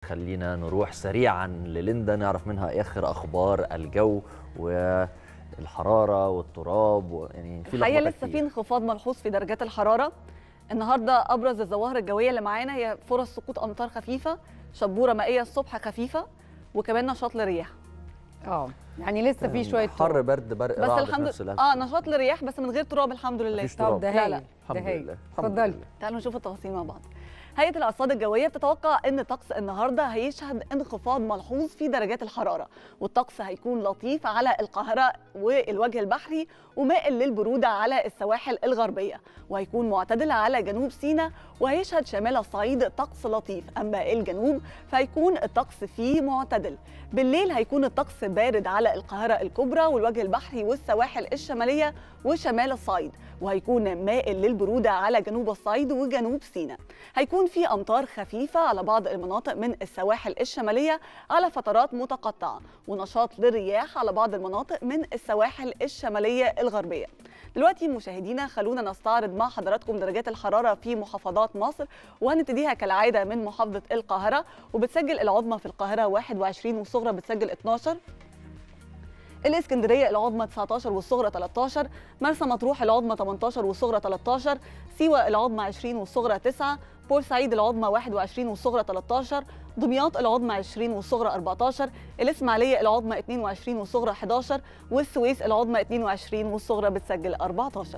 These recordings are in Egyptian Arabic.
خلينا نروح سريعا لليندا نعرف منها اخر اخبار الجو والحراره والتراب و- يعني في الحقيقه لخبطة لسه في كتير. انخفاض ملحوظ في درجات الحراره النهارده ابرز الظواهر الجويه اللي معانا هي فرص سقوط امطار خفيفه شبوره مائيه الصبح خفيفه وكمان نشاط للرياح اه يعني لسه في شويه حر تراب. برد برق بس رعد الحمد في نفس لله الوقت. اه نشاط للرياح بس من غير تراب الحمد لله مفيش طب تراب ده لا، هايل لا. ده الحمد هايل لله اتفضلي لله. تعالوا نشوف التفاصيل مع بعض هيئة الأرصاد الجوية بتتوقع أن الطقس النهاردة هيشهد انخفاض ملحوظ في درجات الحرارة والطقس هيكون لطيف على القاهرة والوجه البحري ومائل للبرودة على السواحل الغربية وهيكون معتدل على جنوب سيناء وهيشهد شمال الصعيد طقس لطيف أما الجنوب فهيكون الطقس فيه معتدل بالليل هيكون الطقس بارد على القاهرة الكبرى والوجه البحري والسواحل الشمالية وشمال الصعيد وهيكون مائل للبرودة على جنوب الصعيد وجنوب سيناء هيكون في أمطار خفيفة على بعض المناطق من السواحل الشمالية على فترات متقطعة ونشاط للرياح على بعض المناطق من السواحل الشمالية الغربية دلوقتي مشاهدينا خلونا نستعرض مع حضراتكم درجات الحرارة في محافظات مصر وهنبتديها كالعادة من محافظة القاهرة وبتسجل العظمى في القاهرة 21 والصغرى بتسجل 12 الاسكندريه العظمى 19 والصغرى 13 مرسى مطروح العظمى 18 والصغرى 13 سيوه العظمى 20 والصغرى 9 بورسعيد العظمى 21 والصغرى 13 دمياط العظمى 20 والصغرى 14 الاسماعيليه العظمى 22 والصغرى 11 والسويس العظمى 22 والصغرى بتسجل 14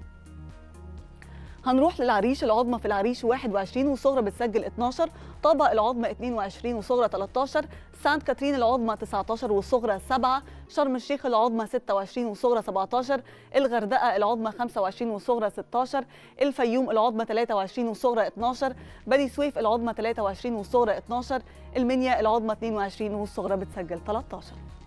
هنروح للعريش العظمى في العريش 21 والصغرى بتسجل 12 طابة العظمى 22 والصغرى 13 سانت كاترين العظمى 19 والصغرى 7 شرم الشيخ العظمى 26 والصغرى 17 الغردقة العظمى 25 والصغرى 16 الفيوم العظمى 23 والصغرى 12 بني سويف العظمى 23 والصغرى 12 المنيا العظمى 22 والصغرى بتسجل 13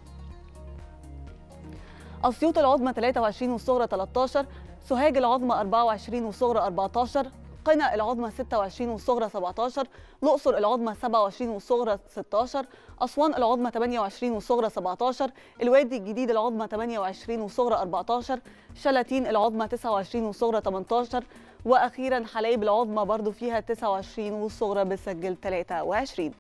أسيوط العظمى 23 والصغرى 13 سوهاج العظمى 24 والصغرى 14 قنا العظمى 26 والصغرى 17 الأقصر العظمى 27 والصغرى 16 أسوان العظمى 28 والصغرى 17 الوادي الجديد العظمى 28 والصغرى 14 شلاتين العظمى 29 والصغرى 18 وأخيرا حلايب العظمى برضو فيها 29 والصغرى بتسجل 23